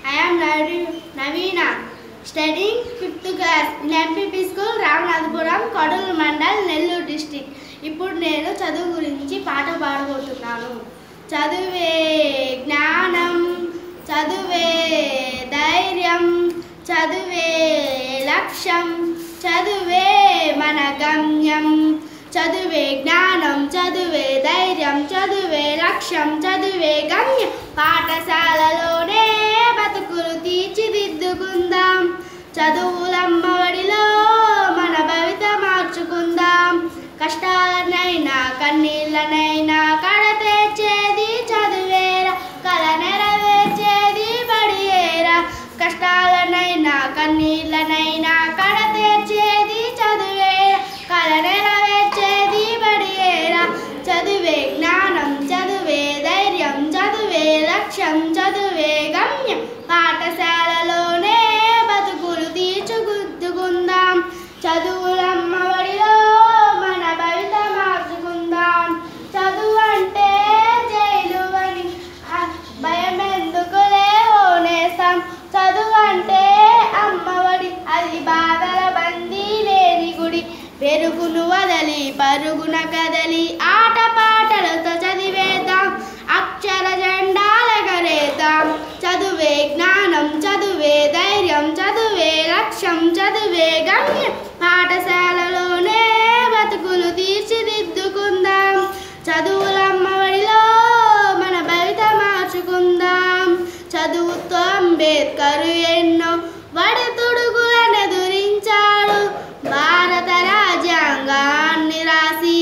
I am Navi- Navina, studying fifth class in MPP school, Ramanathapuram Koduru mandal Nellore district ఇప్పుడు నేను చదువు గురించి పాట పాడబోతున్నాను చదువే జ్ఞానం చదువే ధైర్యం చదువే లక్ష్యం చదువే మన గమ్యం చదువే జ్ఞానం చదువే ధైర్యం చదువే లక్ష్యం చదువే గమ్యం పాఠశాలలోనే బతుకులు తీర్చిదిద్దుకుందాం చదువులమ్మఒడిలో మన భవిత మార్చుకుందాం కష్టాలనైనా కన్నీళ్ళనైనా కడతేర్చేది చదువేరా కల నెరవేర్చేది బడియేరా కష్టాలనైనా కన్నీళ్ళనైనా కడతేర్చేది చదువేరా కల నెరవేర్చేది బడియేరా చదువే జ్ఞానం చదువే ధైర్యం చదువే లక్ష్యం చదువే గమ్యం పాఠశాలలోనే బతుకులు తీర్చుగుద్దుకుందాం చదువులమ్మఒడిలో మన భవిత మార్చుకుందాం చదువు అంటే జైలు అని ఆ, భయం ఎందుకులే ఓనేస్తాం చదువు అంటే అమ్మఒడి అది బాధల బందీ లేని గుడి పెరుగును వదలి పరుగున కదలి ఆట పాటలతో చదివేద్దాం అక్షర జెండాలెగరేద్దాం చదువే జ్ఞానం చదువే ధైర్యం చదువే లక్ష్యం చదువే గమ్యం పాఠశాలలోనే బతుకులు తీర్చిదిద్దుకుందాం చదువులమ్మఒడిలో మన భవిత మార్చుకుందాం చదువుతో అంబేద్కర్ ఎన్నో వడతొడుగులను ఎదురించాడు భారత రాజ్యాంగాన్ని రాసి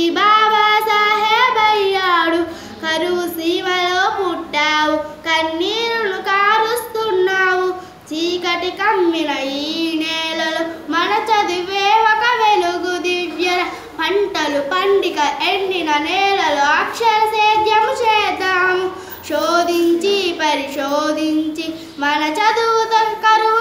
బాబాసాహెబ్ అయ్యాడు కరువు సీమలో పుట్టావు కన్నీరును కారుస్తున్నావు చీకటి కమ్మిన ఈ నేలలో మన చదివే ఒక వెలుగు దివ్యల పంటలు పండిక ఎండిన నేలలో అక్షర సేద్యము చేద్దాము శోధించి పరిశోధించి మన చదువుతో కరువు